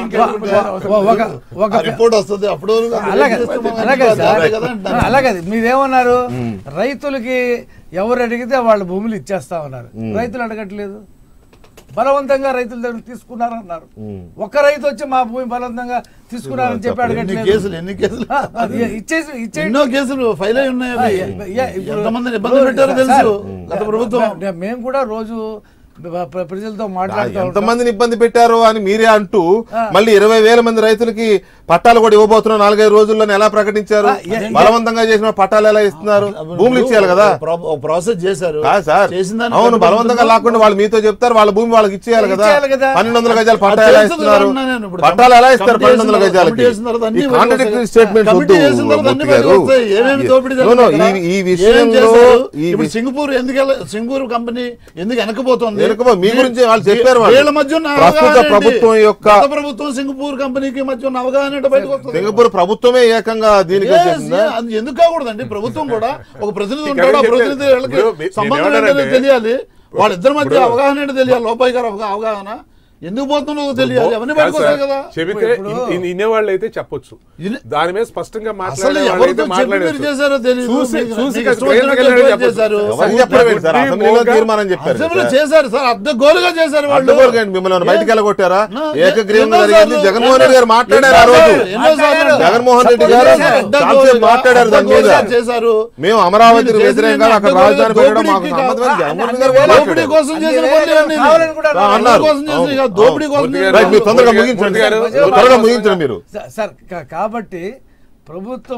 ఒక- ఒక ఒక రిపోర్ట్ వస్తుంది అప్పుడు వరకు అది అలాగే చేస్తే మనం అలాగే సార్ అదే కదా అంటున్నాను. అలాగే మీరేమన్నారు రైతులకి ఎవరు అడిగితే వాళ్ళ భూములు ఇచ్చేస్తా ఉన్నారు రైతులు అడగట్లేదు బలవంతంగా రైతుల దగ్గర తీసుకున్నారన్నారు ఒక రైతు వచ్చి మా భూమి బలవంతంగా తీసుకున్నారని చెప్పి ఎన్ని అడగట్లేదు కేసులు ఎన్ని కేసులు ఆ, అది ఇచ్చేసి ఇచ్చేయండి ఎన్నో కేసులు ఫైల్ అయి ఉన్నాయి అవి. ఆ, ఎ- ఎ- ఇప్పుడు- ఎంతమందిని ఇబ్బంది పెట్టారో తెలుసు సార్, గత ప్రభుత్వం మే- మేము కూడా రోజు ప్ర- ప్ర- ప్రజలతో మాట్లాడుతూ ఎంత ఉంటాం. మందిని ఇబ్బంది పెట్టారు అని మీరే అంటూ మళ్ళీ ఇరవై వేల మంది రైతులకి పట్టాలు కూడా ఇవ్వబోతున్నారు నాలుగైదు రోజుల్లోనే ఎలా ప్రకటించారు ఆ, ఏ- బలవంతంగా చేసిన పట్టాలు ఎలా ఇస్తున్నారు భూములు ఇచ్చేయాలి కదా ఒక ప్రా- ఒక ప్రాసెస్ చేశారు కాదు సార్ చేసిన దాన్ని అవును కట్టుబడి బలవంతంగా ఉంటుందో- లాక్కుండా వాళ్ళు మీతో చెప్తారు వాళ్ళ భూమి వాళ్ళకి ఇచ్చేయాలి కదా ఇచ్చేయాలి కదా. పన్నెండు వందల గజాలు పట్టా అది ఎలా తెలుసు కదా ఇస్తున్నారు అన్నా నేను ఇప్పుడు. పట్టాలు ఎలా ఇస్తారు కమిటీ పన్నెండు వందల చేసిన తర్వాత- గజాలకి కమిటీ చేసిన తర్వాత అన్ని ఈ బయటకు కాంట్రడిక్టరీ వస్తాయి. స్టేట్మెంట్స్ కమిటీ వద్దు చేసిన తర్వాత అన్ని మూర్తి గారు. బయటకు వస్తాయి. ఏమేమి దోపిడీ No, no, జరిగింది ఈ- ఈ అక్కడ? విషయంలో ఏమేం చేశారు? ఈ ఇప్పుడు విష- సింగపూర్ ఎందుకు వెళ్ళ- సింగపూర్ కంపెనీ ఎందుకు వెనకపోతుంది వెనకపో మీ గురించి వాళ్ళు చెప్పారు వాళ్ళు. వీళ్ళ మధ్య ఉన్న ప్రస్తుత అవగాహన ఏంటి? ప్రభుత్వం యొక్క- గత ప్రభుత్వం సింగపూర్ కంపెనీకి మధ్య ఉన్న అవగాహన ఏంటో బయటకు వస్తుంది సింగపూర్ ప్రభుత్వమే ఏకంగా దీనికి Yes, వచ్చేసిందా yeah, అది ఎందుకు కాకూడదండి ప్రభుత్వం కూడా ఒక ప్రతినిధి ఇక్కడ ఉంటాడు ఆ ఏం ప్రతినిధి చెప్పారు? వాళ్ళకి ఇప్పుడు మీ- సంబంధం నేను ఏంటో ఏమన్నానంటే- తెలియాలి వాళ్ళిద్దరి మధ్య ఇప్పుడు- అవగాహన ఏంటో తెలియాలి లోపాయి గారు అవగా- అవగాహన ఎందుకు పోతుందో తెలియాలి అవన్నీ కాదు బయటకు సార్, వస్తాయి కదా చెబితే ఇన్- ఇన్- ఇనేవాళ్ళు అయితే చెప్పొచ్చు ఇన్- దాని మీద స్పష్టంగా అసలు మాట్లాడే ఎవరితో వాళ్ళైతే చెప్పి మీరు మాట్లాడచ్చు చేశారో తెలియదు చూసి మీకు- చూసి మీకు ఇష్టం వచ్చినట్టు కేంద్ర ఎక్కువ చెప్పొచ్చు. చేశారు ఎవరికి చెప్పలేదు సార్ అసెంబ్లీలో తీర్మానం చెప్పారు అసెంబ్లీలో కదా. చేశారు సార్ అద్దెగోలుగా చేశారు వాళ్ళు అడ్డుకోరుగండి మిమ్మల్ని బయటికి వెళ్ళగొట్టారా నా- ఏకగ్రీవం ఎన్నో జరిగింది సార్లు- జగన్మోహన్ రెడ్డి గారు మాట్లాడారు ఆ రోజు ఎన్నోసార్లు జగన్మోహన్ రెడ్డి గారు చాలాసేపు మాట్లాడారు దాని మీద చేశారు మేము అమరావతికి మీరు వ్యతిరేకంగా చేసిన అక్కడ రాజధాని పెట్టడం మాకు దోపిడీకి సంబంధం లేదు. కా- జగన్మోహన్ రెడ్డి గారు అన్ని కూడా దోపిడీ మాట్లాడారు. కోసం చేసిన అన్ని పనులు అన్నీ. కావాలని కూడా ఆ, అన్నారు. కోసం చేసిన ఇక అవును. దోపిడీ కోసం అవును. చేసిన రైట్ మీరు తొందరగా మూర్తి ముగించండి గారు, త్వరగా ముగించండి మీరు స- సార్ కా- కాబట్టి ప్రభుత్వం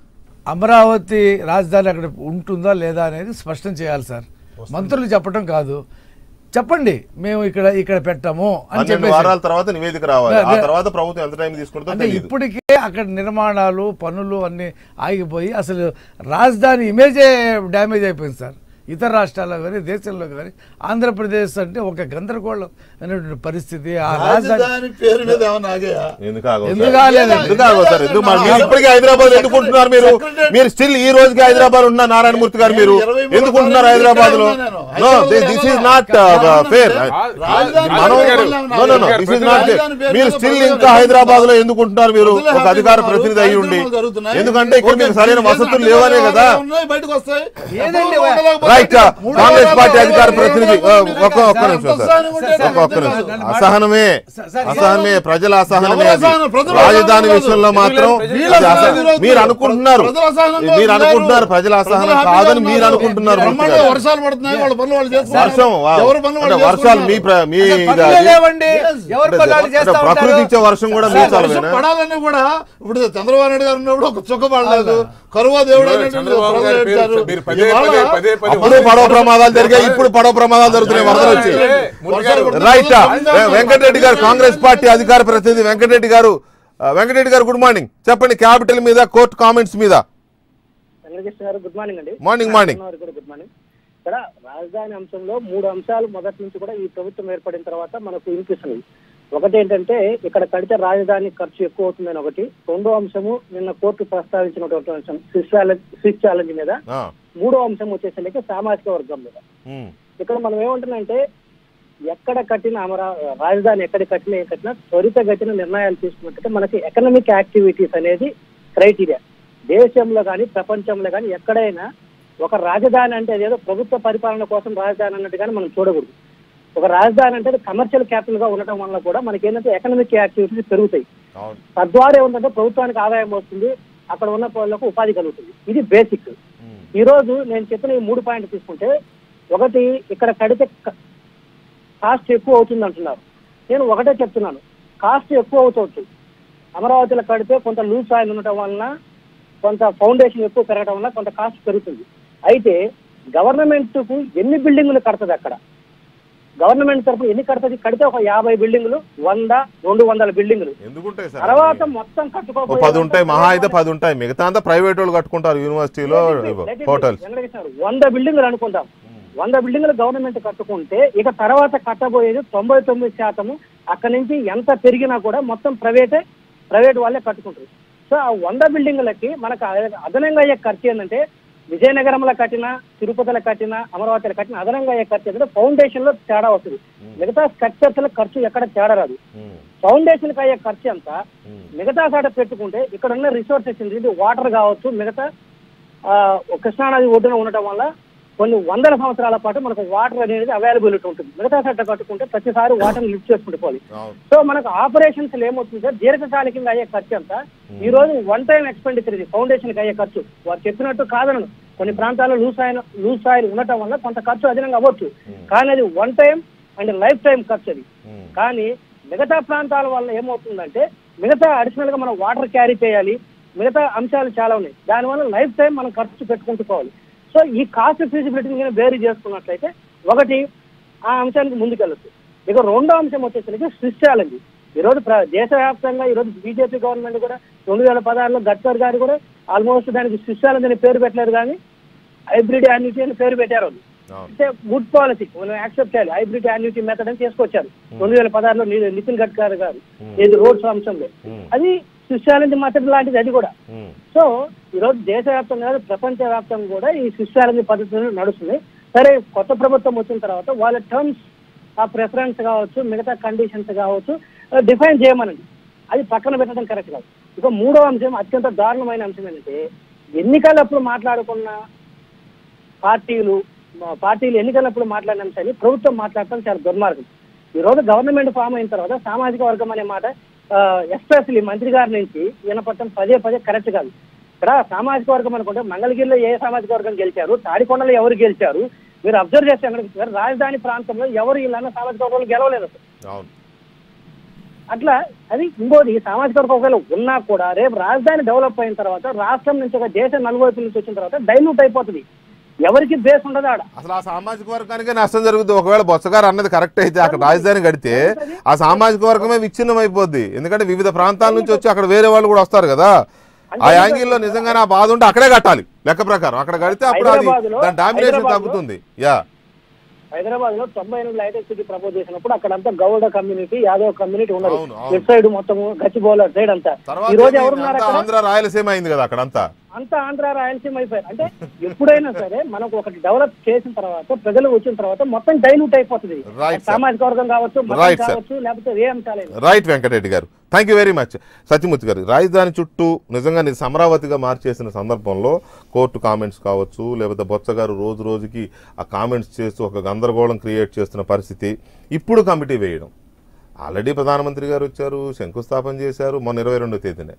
అమరావతి రాజధాని అక్కడ ఉంటుందా లేదా అనేది స్పష్టం చేయాలి సార్ మంత్రులు చెప్పడం కాదు చెప్పండి మేము ఇక్కడ ఇక్కడ పెట్టాము అని పన్నెండు చెప్పేసి వారాల తర్వాత నివేదిక రావాలి ఆ నే- తర్వాత ప్రభుత్వం ఎంత టైం తీసుకుంటుందో అంటే తెలియదు ఇప్పటికే అక్కడ నిర్మాణాలు పనులు అన్ని ఆగిపోయి అసలు రాజధాని ఇమేజే డ్యామేజ్ అయిపోయింది సార్ ఇతర రాష్ట్రాల్లో కానీ దేశంలో కానీ ఆంధ్రప్రదేశ్ అంటే ఒక గందరగోళం అనేటువంటి పరిస్థితి ఆ రాజధాని రాజధాని పేరు మీద ఏమన్నా ఆగాయా? ఎందుకు ఆగవు ఎందుకు సార్? ఆగలేదు? ఎందుకు ఆగవు సార్ ఎందుకు మరి మీరు ఇప్పటికీ హైదరాబాద్ ఎందుకుంటున్నారు మీరు మీరు స్టిల్ ఈ రోజుకి హైదరాబాద్ ఉన్న నారాయణమూర్తి గారు మీరు ఇరవై మూడు ఎందుకుంటున్నారు సార్లు హైదరాబాద్ లో నేను. నో హైదరాబాద్ దిస్ లో ఈస్ నాట్ కారణం ఫేర్ అంటే రాజధాని మనం పేరు మీద no no no this is not రాజధాని పేరు మీరు మీద స్టిల్ ప్రజలు ఇంకా హైదరాబాద్ లో ఎందుకుంటున్నారు మీరు ప్రజలు ఒక అధికార హ్యాపీగా ప్రతినిధి అయి ఉండి కార్యక్రమాలు జరుగుతున్నాయి. ఎందుకంటే ఇక్కడ మీకు ఓకే, సరైన మీరు వసతులు చేసిన లేవనే కదా అధికారాలు ఉన్నాయి, బయటకు వస్తాయి ఏదండి ఎప్పుడు వా- ఉండలేకపోతే రైట్ మూడు కాంగ్రెస్ వారాలు పార్టీ ఐదు అధికార వారాలు ప్రతినిధి ఏడు వారాలు ఒక ఒక్క సార్, నిమిషం సార్ అంతస్థానం ఉంటే ఒక ఒక్క అంతే నిమిషం కాదు. అసహనమే సార్, సార్, అసహనమే ప్రజల అసహనమే ఎవరి అది. అసహనం? ప్రజల రాజధాని అసహనం విషయంలో కాదు. మాత్రం వీళ్ళ అది అసహనం. అసహనం మీరు అనుకుంటున్నారు ప్రజల అసహనంగా మీరు ఉన్నారు. అనుకుంటున్నారు ప్రజల అసహనం ప్రజలు హ్యాపీగా కాదని మీరు ఉన్నారు. అనుకుంటున్నారు మూర్తి బ్రహ్మాండంగా గారు. వర్షాలు పడుతున్నాయి వాళ్ళ పనులు వాళ్ళు చేసుకుంటున్నారు. వర్షం వా- ఎవరి పనులు అంటే వాళ్ళు వర్షాలు మీ ప్ర- మీ అసలు ఇది పనులే అది. లేవండి Yes. ఎవరు అంటే పనులు చేస్తా ప్రకృతి ఉంటారు ఇచ్చే వర్షం కూడా మీ వర్షం చాలవేనా పడాలని కూడా ఇప్పుడు చంద్రబాబు నాయుడు గారు ఉన్నప్పుడు ఒక చుక్క పడలేదు కరువా దేవుడు అనేటువంటి చంద్రబాబు ప్రజలు గారి పేరు ఏడ్చారు. మీరు పదే ఇవాళ పదే పదే పదే అప్పుడు పడవ ప్రమాదాలు జరిగాయి ఇప్పుడు పడవ ప్రమాదాలు జరుగుతున్నాయి వరదలు వచ్చి మూర్తి గారు, రైట్ వెంకటరెడ్డి గారు కాంగ్రెస్ పార్టీ అధికార ప్రతినిధి వెంకటరెడ్డి గారు ఆ, వెంకటరెడ్డి గారు గుడ్ మార్నింగ్ చెప్పండి క్యాపిటల్ మీద కోర్టు కామెంట్స్ మీద వెంకటేశ్వర గారు గుడ్ మార్నింగ్ అండి మార్నింగ్, మార్నింగ్. వారు కూడా గుడ్ మార్నింగ్ ఇక్కడ రాజధాని అంశంలో మూడు అంశాలు మొదటి నుంచి కూడా ఈ ప్రభుత్వం ఏర్పడిన తర్వాత మనకు వినిపిస్తుంది ఒకటి ఏంటంటే ఇక్కడ కడితే రాజధాని ఖర్చు ఎక్కువ అవుతుందని ఒకటి రెండో అంశము నిన్న కోర్టు ప్రస్తావించినటువంటి అంశం స్విచ్ ఛాలెంజ్ స్విచ్ ఛాలెంజ్ మీద ఆ, మూడో అంశం వచ్చేసరికి సామాజిక వర్గం మీద ఉమ్, ఇక్కడ మనం ఏమంటున్నామంటే ఎక్కడ కట్టిన అమరా రాజధాని ఎక్కడ కట్టిన ఏం కట్టినా త్వరితగతిన నిర్ణయాలు తీసుకున్నట్టు మనకి ఎకనామిక్ యాక్టివిటీస్ అనేది క్రైటీరియా దేశంలో కానీ ప్రపంచంలో కానీ ఎక్కడైనా ఒక రాజధాని అంటే అదేదో ప్రభుత్వ పరిపాలన కోసం రాజధాని అన్నట్టుగానే మనం చూడకూడదు ఒక రాజధాని అంటే కమర్షియల్ క్యాపిటల్ గా ఉండటం వల్ల కూడా మనకి ఏంటంటే ఎకనామిక్ యాక్టివిటీస్ పెరుగుతాయి అవును తద్వారా ఏముందంటే ప్రభుత్వానికి ఆదాయం వస్తుంది అక్కడ ఉన్న వాళ్ళకు ఉపాధి కలుగుతుంది ఇది బేసిక్ ఉమ్, ఈ రోజు నేను చెప్పిన ఈ మూడు పాయింట్లు తీసుకుంటే ఒకటి ఇక్కడ కడితే క- కాస్ట్ ఎక్కువ అవుతుంది అంటున్నారు నేను ఒకటే చెప్తున్నాను కాస్ట్ ఎక్కువ అవుతుంది అమరావతిలో కడితే కొంత లూజ్ సాయిల్ ఉండటం వలన కొంత ఫౌండేషన్ ఎక్కువ పెరగడం వల్ల కొంత కాస్ట్ పెరుగుతుంది అయితే గవర్నమెంట్ కు ఎన్ని బిల్డింగులు కడుతుంది అక్కడ గవర్నమెంట్ తరఫున ఎన్ని కడుతుంది కడితే ఒక యాభై బిల్డింగులు వంద రెండు వందల బిల్డింగులు ఎందుకుంటాయి సార్ తర్వాత మొత్తం ఓ కట్టుకోకపోతే పది ఉంటాయి మహా అయితే పది ఉంటాయి మిగతా అంతా ప్రైవేట్ వాళ్ళు కట్టుకుంటారు యూనివర్సిటీలో హోటల్స్ వెంకటేశ్వర గారు, వంద బిల్డింగులు అనుకుందాం వంద బిల్డింగులు గవర్నమెంట్ కట్టుకుంటే ఇక తర్వాత కట్టబోయేది తొంభై తొమ్మిది శాతము అక్కడి నుంచి ఎంత పెరిగినా కూడా మొత్తం ప్రైవేటే ప్రైవేట్ వాళ్ళే కట్టుకుంటారు సో ఆ వంద బిల్డింగులకి మనకు అ- అదనంగా అయ్యే ఖర్చు ఏంటంటే విజయనగరంలో కట్టిన తిరుపతిలో కట్టిన అమరావతిలో కట్టిన అదనంగా అయ్యే ఖర్చు ఏంటంటే ఫౌండేషన్ లో తేడా వస్తుంది మిగతా స్ట్రక్చర్స్ ఖర్చు ఎక్కడ తేడా రాదు ఫౌండేషన్ కి అయ్యే ఖర్చు ఎంత మిగతా సాట పెట్టుకుంటే ఇక్కడ ఉన్న రిసోర్సెస్ ఇది వాటర్ కావచ్చు మిగతా ఆ, కృష్ణానది ఒడ్డున ఉండటం వల్ల కొన్ని వందల సంవత్సరాల పాటు మనకు వాటర్ అనేది అవైలబిలిటీ ఉంటుంది మిగతా సట్ట కట్టుకుంటే ప్రతిసారి వాటర్ లిఫ్ట్ చేసుకుంటూ పోవాలి అవును సో మనకు ఆపరేషన్స్ ఏమవుతుంది సార్ దీర్ఘకాలికంగా అయ్యే ఖర్చు ఎంత ఈ రోజు వన్ టైం ఎక్స్పెండిచర్ ఇది ఫౌండేషన్ కి అయ్యే ఖర్చు వారు చెప్పినట్టు కాదనను కొన్ని ప్రాంతాల్లో లూస్ అయిన లూస్ ఆయిల్ ఉండటం వల్ల కొంత ఖర్చు అదనంగా అవ్వచ్చు కానీ అది one time and lifetime ఖర్చు అది ఉమ్. కానీ మిగతా ప్రాంతాల వల్ల ఏమవుతుందంటే మిగతా అడిషనల్ గా మనం వాటర్ క్యారీ చేయాలి మిగతా అంశాలు చాలా ఉన్నాయి దానివల్ల లైఫ్ టైం మనం ఖర్చు పెట్టుకుంటూ పోవాలి సో ఈ కాస్ట్ ఫీజిబిలిటీని కానీ వేరీ చేసుకున్నట్లయితే ఒకటి ఆ అంశానికి ముందుకెళ్ళచ్చు ఇక రెండో అంశం వచ్చేసరికి స్విచ్ ఛాలెంజ్ ఈ రోజు ప్ర- దేశవ్యాప్తంగా ఈ రోజు బీజేపీ గవర్నమెంట్ కూడా రెండు వేల పదహారులో గడ్కర్ గారు కూడా ఆల్మోస్ట్ దానికి స్విచ్ ఛాలెంజ్ అని పేరు పెట్టలేదు కానీ హైబ్రిడ్ యాన్యుటీ అని పేరు పెట్టారు వాళ్ళు అవును అంటే గుడ్ పాలసీ మనం యాక్సెప్ట్ చేయాలి హైబ్రిడ్ యాన్యుటీ మెథడ్ అని తీసుకొచ్చారు రెండు వేల పదహారులో ని- నితిన్ గడ్కరీ గారు ఇది రోడ్స్ అంశంలో ఉమ్. అది సుశాలంటి మెథడ్ లాంటిది అది కూడా ఉమ్. సో ఈరోజు దేశవ్యాప్తంగా కాదు ప్రపంచ వ్యాప్తంగా కూడా ఈ సుశాలంటి పద్ధతులు నడుస్తుంది సరే కొత్త ప్రభుత్వం వచ్చిన తర్వాత వాళ్ళ టర్మ్స్ ఆ ప్రిఫరెన్స్ కావచ్చు మిగతా కండిషన్స్ కావచ్చు డిఫైన్ చేయమనండి అది పక్కన పెట్టడం కరెక్ట్ కాదు ఇక మూడో అంశం అత్యంత దారుణమైన అంశం ఏంటంటే ఎన్నికలప్పుడు మాట్లాడుకున్న పార్టీలు మా పార్టీలు ఎన్నికలప్పుడు మాట్లాడిన అంశాన్ని ప్రభుత్వం మాట్లాడటం చాలా దుర్మార్గం ఈ రోజు గవర్నమెంట్ ఫామ్ అయిన తర్వాత సామాజిక వర్గం అనే మాట ఎస్పెషలీ మంత్రి గారి నుంచి వినపడటం పదే పదే కరెక్ట్ కాదు ఇక్కడ సామాజిక వర్గం అనుకుంటే మంగళగిరిలో ఏ సామాజిక వర్గం గెలిచారు తాడికొండలో ఎవరు గెలిచారు మీరు అబ్జర్వ్ చేస్తే అక్కడ రాజధాని ప్రాంతంలో ఎవరు ఇలాన్న సామాజిక వర్గంలో గెలవలేదు అసలు అవును అట్లా అది ఇంకోటి సామాజిక వర్గం ఒకవేళ ఉన్నా కూడా రేపు రాజధాని డెవలప్ అయిన తర్వాత రాష్ట్రం నుంచి ఒక దేశం నలువైపు నుంచి వచ్చిన తర్వాత డైల్యూట్ అయిపోతుంది ఎవరికి బేస్ ఉండదు ఆడ అసలు ఆ సామాజిక వర్గానికే నష్టం జరుగుతుంది ఒకవేళ బొత్సగారు అన్నది కరెక్ట్ అయితే అక్కడ రాజధాని కడితే ఆ సామాజిక వర్గమే విచ్ఛిన్నం అయిపోద్ది ఎందుకంటే వివిధ ప్రాంతాల నుంచి వచ్చి అక్కడ వేరే వాళ్ళు కూడా వస్తారు కదా ఆ యాంగిల్లో నిజంగానే ఆ బాధ ఉంటే అక్కడే కట్టాలి లెక్క ప్రకారం అక్కడ కడితే అప్పుడు అది హైదరాబాద్లో- దాని డామినేషన్ హైదరాబాద్లో- తగ్గుతుంది యా హైదరాబాద్ లో తొంభై ఎనిమిది హైటెక్ సిటీ ప్రపోజ్ చేసినప్పుడు అక్కడంతా గౌడ కమ్యూనిటీ యాదవ్ కమ్యూనిటీ ఉన్నది అవును, అవును. ఇటు సైడ్ మొత్తము గచ్చిబౌల సైడ్ అంతా తర్వాత ఈ రోజు ఏమైంది? ఎవరున్నారు అంతా అక్కడ ఆంధ్ర రాయలసీమ అయింది కదా అక్కడంతా అంతా ఆంధ్ర రాయలసీమ అయిపోయారు అంటే ఎప్పుడైనా సరే మనకు ఒకటి డెవలప్ చేసిన తర్వాత ప్రజలు వచ్చిన తర్వాత మొత్తం డైల్యూట్ అయిపోతుంది Right, sir. సామాజిక వర్గం కావచ్చు మతం Right, sir. కావచ్చు లేకపోతే ఏ అంశాలైనా రైట్ వెంకటరెడ్డి గారు thank you very much Satyamurthy గారు రాజధాని చుట్టూ నిజంగా ఇది అమరావతిగా మార్చేసిన సందర్భంలో కోర్టు కామెంట్స్ కావచ్చు లేకపోతే బొత్స గారు రోజు రోజుకి ఆ కామెంట్స్ చేస్తూ ఒక గందరగోళం క్రియేట్ చేస్తున్న పరిస్థితి ఇప్పుడు కమిటీ వేయడం ఆల్రెడీ ప్రధానమంత్రి గారు వచ్చారు శంకుస్థాపన చేశారు మొన్న ఇరవై రెండో తేదీనే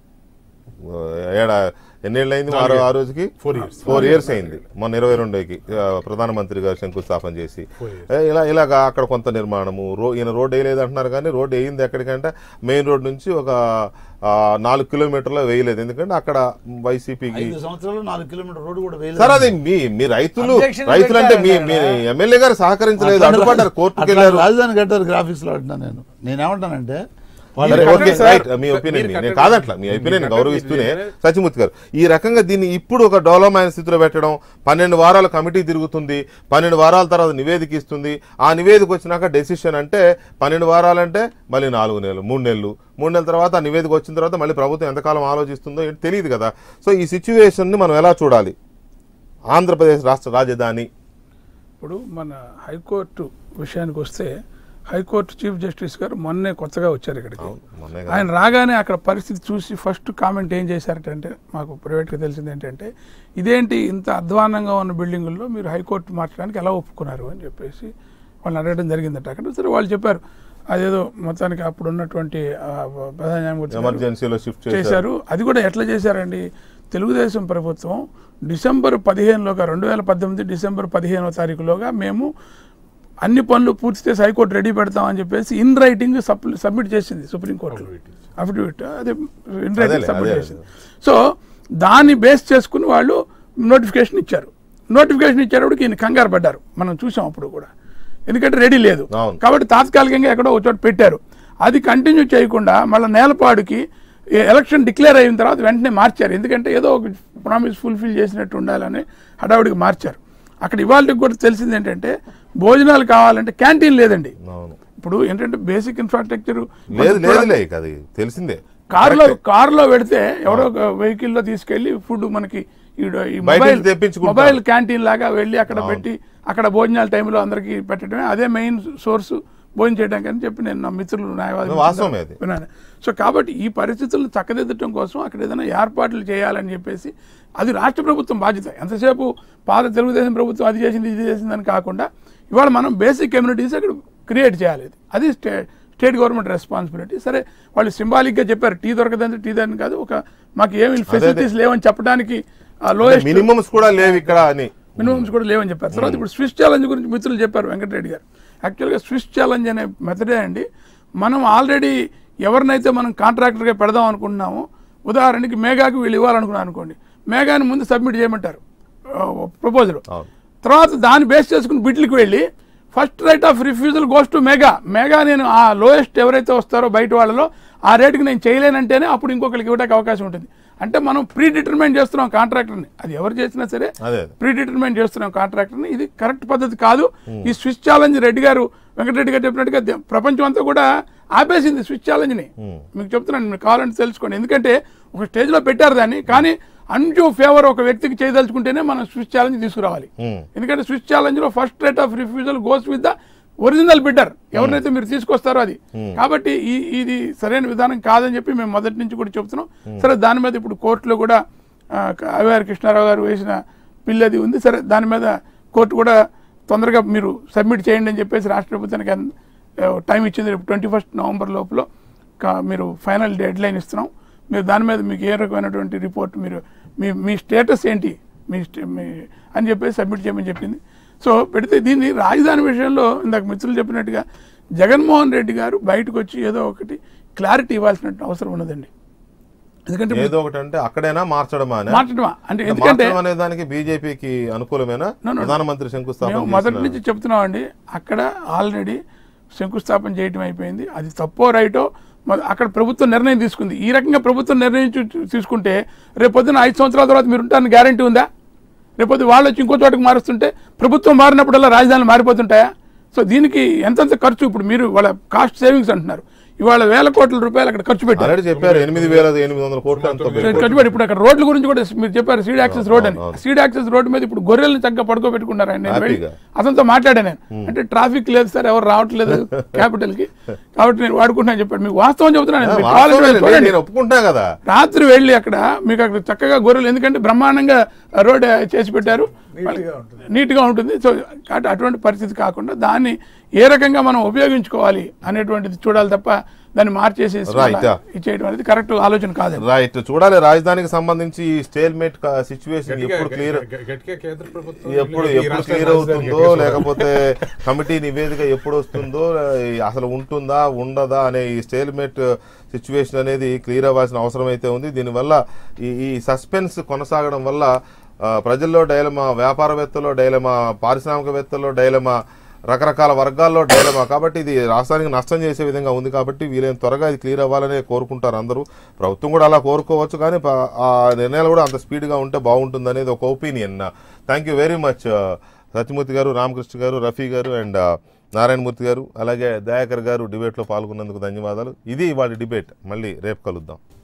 ఆ, ఏడా ఎన్నేళ్ళు అయింది ఆరో ఆ రోజుకి Four years. ఫోర్ ఇయర్స్ అయింది మొన్న ఇరవై రెండుకి ప్రధానమంత్రి గారు శంకుస్థాపన చేసి Four years. ఏ, ఇలా ఇలాగా అక్కడ కొంత నిర్మాణము రో ఈయన రోడ్ వేయలేదు అంటున్నారు కానీ రోడ్ వేయింది ఎక్కడికంటే మెయిన్ రోడ్ నుంచి ఒక ఆ, నాలుగు కిలోమీటర్లు వేయలేదు ఎందుకంటే అక్కడ వైసీపీకి ఐదు సంవత్సరాలు నాలుగు కిలోమీటర్ రోడ్డు కూడా వేయలేదు సార్ అది మీ మీ రైతులు Objection రైతులు అంటే మీ పెట్టారు మీ కదా. ఎమ్మెల్యే గారు సహకరించలేదు అడ్డుపడ్డారు కోర్టుకు అట్లా వెళ్ళారు రాజధాని కట్టారు గ్రాఫిక్స్ లో అంటున్నా నేను నేనేమంటానంటే వాళ్ళు సరే, మీరు ఓకే, కట్టండి రైట్ సార్. మీ మీరు ఒపీనియన్ నేను కట్టండి. కాదట్లా మీ మీరు ఒపీనియన్ కట్టండి. గౌరవిస్తూనే మీరు సత్యమూర్తి గారు ఈ రకంగా దీన్ని ఇప్పుడు ఒక డెవలప్మైన స్థితిలో పెట్టడం పన్నెండు వారాల కమిటీ తిరుగుతుంది పన్నెండు వారాల తర్వాత నివేదిక ఇస్తుంది ఆ నివేదిక వచ్చినాక డెసిషన్ అంటే పన్నెండు వారాలంటే మళ్ళీ నాలుగు నెలలు మూడు నెలలు మూడు నెలల తర్వాత ఆ నివేదిక వచ్చిన తర్వాత మళ్ళీ ప్రభుత్వం ఎంతకాలం ఆలోచిస్తుందో ఏంటి తెలియదు కదా సో ఈ సిచ్యువేషన్ని మనం ఎలా చూడాలి ఆంధ్రప్రదేశ్ రాష్ట్ర రాజధాని ఇప్పుడు మన హైకోర్టు విషయానికి వస్తే హైకోర్టు చీఫ్ జస్టిస్ గారు మొన్నే కొత్తగా వచ్చారు ఇక్కడికి మొన్నే కదా. ఆయన రాగానే అక్కడ పరిస్థితి చూసి ఫస్ట్ కామెంట్ ఏం చేశారంటే మాకు ప్రైవేట్గా తెలిసింది ఏంటంటే ఇదేంటి ఇంత అధ్వానంగా ఉన్న బిల్డింగుల్లో మీరు హైకోర్టు మార్చడానికి ఎలా ఒప్పుకున్నారు అని చెప్పేసి వాళ్ళని అడగడం జరిగిందట అక్కడ సరే వాళ్ళు చెప్పారు అదేదో మొత్తానికి అప్పుడు ఉన్నటువంటి ఆ, ప్రధాన న్యాయమూర్తి గారు ఎమర్జెన్సీలో షిఫ్ట్ చేశారు చేశారు అది కూడా ఎట్లా చేశారండి తెలుగుదేశం ప్రభుత్వం డిసెంబర్ పదిహేనులోగా రెండు వేల పద్దెనిమిది డిసెంబర్ పదిహేనో తారీఖులోగా మేము అన్ని పనులు పూర్తి చేసి హైకోర్టు రెడీ పెడతామని చెప్పేసి ఇన్ రైటింగ్ సబ్మిట్ చేసింది సుప్రీంకోర్టు అఫిడవిట్ అదే ఇన్ రైటింగ్ అదేలే, సబ్మిట్ అదే. చేసింది సో దాన్ని బేస్ చేసుకుని వాళ్ళు నోటిఫికేషన్ ఇచ్చారు నోటిఫికేషన్ ఇచ్చేటప్పటికి ఈయన కంగారు పడ్డారు మనం చూసాం అప్పుడు కూడా ఎందుకంటే రెడీ లేదు అవును. కాబట్టి తాత్కాలికంగా ఎక్కడో ఒక చోట పెట్టారు అది కంటిన్యూ చేయకుండా మళ్ళీ నేలపాడుకి ఏ- ఎలక్షన్ డిక్లేర్ అయిన తర్వాత వెంటనే మార్చారు ఎందుకంటే ఏదో ఒక ప్రామిస్ ఫుల్ఫిల్ చేసినట్టు ఉండాలని హడావుడికి మార్చారు అక్కడ ఇవాళకి కూడా తెలిసింది ఏంటంటే భోజనాలు కావాలంటే క్యాంటీన్ లేదండి అవును ఇప్పుడు ఏంటంటే బేసిక్ ఇన్ఫ్రాస్ట్రక్చర్ లేదు లేదులే ఇక అది తెలిసిందే కారులో కారులో పెడితే ఎవడో ఒక వెహికల్ లో తీసుకెళ్లి ఫుడ్ మనకి ఈ ఈ బయట మొబైల్ నుంచి తెప్పించుకుంటారు. మొబైల్ క్యాంటీన్ లాగా వెళ్ళి అక్కడ పెట్టి అక్కడ భోజనాల టైంలో అందరికి పెట్టడమే అదే మెయిన్ సోర్స్ భోజనం చేయడానికి అని చెప్పి నేను నా మిత్రులు న్యాయవాది వాస్తవమే అది. విన్నాను సో కాబట్టి ఈ పరిస్థితులను చక్కదిద్దటం కోసం అక్కడ ఏదైనా ఏర్పాట్లు చేయాలని చెప్పేసి అది రాష్ట్ర ప్రభుత్వం బాధ్యత ఎంతసేపు పాత తెలుగుదేశం ప్రభుత్వం అది చేసింది ఇది చేసిందని కాకుండా ఇవాళ మనం బేసిక్ కమ్యూనిటీస్ అక్కడ క్రియేట్ చేయాలి ఇది. అది స్టే స్టేట్ గవర్నమెంట్ రెస్పాన్సిబిలిటీ సరే వాళ్ళు సింబాలిక్గా చెప్పారు టీ దొరకదంటే టీ దాని కాదు ఒక మాకు ఏమి ఫెసిలిటీస్ లేవని చెప్పడానికి లోయెస్ట్ మినిమమ్స్ కూడా లేవు ఇక్కడ అని మినిమమ్స్ కూడా లేవని చెప్పారు తర్వాత ఇప్పుడు స్విస్ ఛాలెంజ్ గురించి మిత్రులు చెప్పారు వెంకటరెడ్డి గారు యాక్చువల్గా స్విస్ ఛాలెంజ్ అనే మెథడే అండి మనం ఆల్రెడీ ఎవరినైతే మనం కాంట్రాక్టర్గా పెడదాం అనుకుంటున్నామో ఉదాహరణకి మేఘాకి వీళ్ళు ఇవ్వాలనుకున్నాను అనుకోండి మేఘాని ముందు సబ్మిట్ చేయమంటారు ప్రపోజల్ అవును. తర్వాత దాన్ని బేస్ చేసుకుని బిడ్లకి వెళ్ళి first right of refusal goes to Megha Megha నేను ఆ లోయెస్ట్ ఎవరైతే వస్తారో బయట వాళ్ళలో ఆ రేటుకి నేను చేయలేనంటేనే అప్పుడు ఇంకొకరికి ఇవ్వడానికి అవకాశం ఉంటుంది అంటే మనం ప్రీ డిటర్మైన్ చేస్తున్నాం కాంట్రాక్టర్ని అది ఎవరు చేసినా సరే అదే అదే. ప్రీ డిటర్మైన్ చేస్తున్నాం కాంట్రాక్టర్ని ఇది కరెక్ట్ పద్ధతి కాదు ఈ స్విచ్ ఛాలెంజ్ రెడ్డి గారు వెంకటరెడ్డి గారు చెప్పినట్టుగా దే- ప్రపంచం అంతా కూడా ఆపేసింది స్విచ్ ఛాలెంజ్ని మీకు చెప్తున్నాను మీకు కావాలంటే తెలుసుకోండి ఎందుకంటే ఒక స్టేజ్లో పెట్టారు దాన్ని కానీ అన్జూ ఫేవర్ ఒక వ్యక్తికి చేయదలుచుకుంటేనే మనం స్విచ్ ఛాలెంజ్ తీసుకురావాలి Hmm. ఎందుకంటే స్విచ్ ఛాలెంజ్లో first right of refusal goes with the original bidder ఎవరినైతే మీరు తీసుకొస్తారో అది కాబట్టి ఈ ఇది సరైన విధానం కాదని చెప్పి మేము మొదటి నుంచి కూడా చెప్తున్నాం సరే దాని మీద ఇప్పుడు కోర్టులో కూడా ఆ, అవిఆర్ కృష్ణారావు గారు వేసిన బిల్ అది ఉంది సరే దాని మీద కోర్టు కూడా తొందరగా మీరు సబ్మిట్ చేయండి అని చెప్పేసి రాష్ట్ర ప్రభుత్వానికి అన్- ఆ, టైం ఇచ్చింది ట్వంటీ ఫస్ట్ నవంబర్ లోపల కా- మీరు ఫైనల్ డెడ్ లైన్ ఇస్తున్నాం మీరు దాని మీద మీకు ఏ రకమైనటువంటి రిపోర్ట్ మీరు మీ మీ స్టేటస్ ఏంటి మీ స్టే- మీ అని చెప్పేసి సబ్మిట్ చేయమని చెప్పింది సో పెడితే దీన్ని రాజధాని విషయంలో ఇందాక మిత్రులు చెప్పినట్టుగా జగన్మోహన్ రెడ్డి గారు బయటకు వచ్చి ఏదో ఒకటి క్లారిటీ ఇవ్వాల్సిన అవసరం ఉన్నదండి ఎందుకంటే ఏదో ఒకటి అంటే అక్కడైనా మార్చడమా అని? మార్చడమా అంటే ఎందుకంటే మార్చడం అనే దానికి బీజేపీకి అనుకూలమేనా No, no. ప్రధానమంత్రి శంకుస్థాపన మేము మొదటి చేసిన- నుంచి చెప్తున్నామండి అక్కడ ఆల్రెడీ శంకుస్థాపన చేయటం అయిపోయింది అది తప్పో రైటో మ- అక్కడ ప్రభుత్వం నిర్ణయం తీసుకుంది ఈ రకంగా ప్రభుత్వం నిర్ణయం చూ- తీసుకుంటే రేపొద్దున ఐదు సంవత్సరాల తర్వాత మీరు ఉంటారని గ్యారంటీ ఉందా రేపొద్దు వాళ్ళు వచ్చి ఇంకో చోటకి మారుస్తుంటే ప్రభుత్వం మారినప్పుడల్లా రాజధానులు మారిపోతుంటాయా సో దీనికి ఎంతెంత ఖర్చు ఇప్పుడు మీరు వాళ్ళ కాస్ట్ సేవింగ్స్ అంటున్నారు ఇవాళ వేల కోట్ల రూపాయలు అక్కడ ఖర్చు పెట్టారు ఆల్రెడీ చెప్పారు ఎనిమిది వేల ఎనిమిది వందల కోట్లు అంత కట్టుబడి ఇప్పుడు అక్కడ రోడ్ల గురించి కూడా మీరు చెప్పారు సీడ్ యాక్సెస్ రోడ్ అని అవును. సీడ్ యాక్సెస్ రోడ్ మీద ఇప్పుడు గొర్రెల్ని చక్కగా పడుకోబెట్టుకున్నారు ఆయన నేను వెళ్ళి హ్యాపీగా. అతనితో మాట్లాడాను నేను అంటే ట్రాఫిక్ లేదు సార్ ఎవరు రావట్లేదు క్యాపిటల్ కి కాబట్టి నేను వాడుకుంటున్నాను చెప్పాడు మీకు వాస్తవం చెబుతున్నాను నేను. మీకు కావాలంటే వెళ్ళి చూడండి. నేను ఒప్పుకుంటా కదా రాత్రి వెళ్ళి అక్కడ మీకు అక్కడ చక్కగా గొర్రెలు ఎందుకంటే బ్రహ్మాండంగా రోడ్ చేసి పెట్టారు నీట్గా ఉంటుంది. నీట్గా ఉంటుంది సో కాబట్టి అటువంటి పరిస్థితి కాకుండా దాన్ని ఏ రకంగా మనం ఉపయోగించుకోవాలి అనేటువంటిది చూడాలి తప్ప దాన్ని మార్చేసి Right, yeah. ఇచ్చేయడం అనేది కరెక్ట్ ఆలోచన కాదండి రైట్ చూడాలి రాజధానికి సంబంధించి ఈ స్టేల్మేట్ సిచ్యువేషన్ గట్టిగా- ఎప్పుడు క్లియర్ గ- గట్టిగా కేంద్ర ప్రభుత్వం ఎప్పుడు ఈ ఎప్పుడు రాష్ట్ర క్లియర్ రాజధాని అవుతుందో కేసు లేకపోతే కమిటీ నివేదిక ఎప్పుడు వస్తుందో ఈ అసలు ఉంటుందా ఉండదా అనే ఈ స్టేల్మేట్ సిచ్యువేషన్ అనేది క్లియర్ అవ్వాల్సిన అవసరం అయితే ఉంది దీనివల్ల ఈ ఈ సస్పెన్స్ కొనసాగడం వల్ల ఆ, ప్రజల్లో డైలమా వ్యాపారవేత్తల్లో డైలమా పారిశ్రామికవేత్తల్లో డైలమా రకరకాల వర్గాల్లో డైలమా కాబట్టి ఇది రాష్ట్రానికి నష్టం చేసే విధంగా ఉంది కాబట్టి వీలైన త్వరగా ఇది క్లియర్ అవ్వాలనే కోరుకుంటారు అందరూ ప్రభుత్వం కూడా అలా కోరుకోవచ్చు కానీ ప- ఆ నిర్ణయాలు కూడా అంత స్పీడ్గా ఉంటే బాగుంటుంది అనేది ఒక opinion thank you very much Satyamurthy గారు రామకృష్ణ గారు రఫీ గారు అండ్ నారాయణమూర్తి గారు అలాగే దయాకర్ గారు డిబేట్లో పాల్గొన్నందుకు ధన్యవాదాలు ఇది ఇవాళ డిబేట్ మళ్ళీ రేపు కలుద్దాం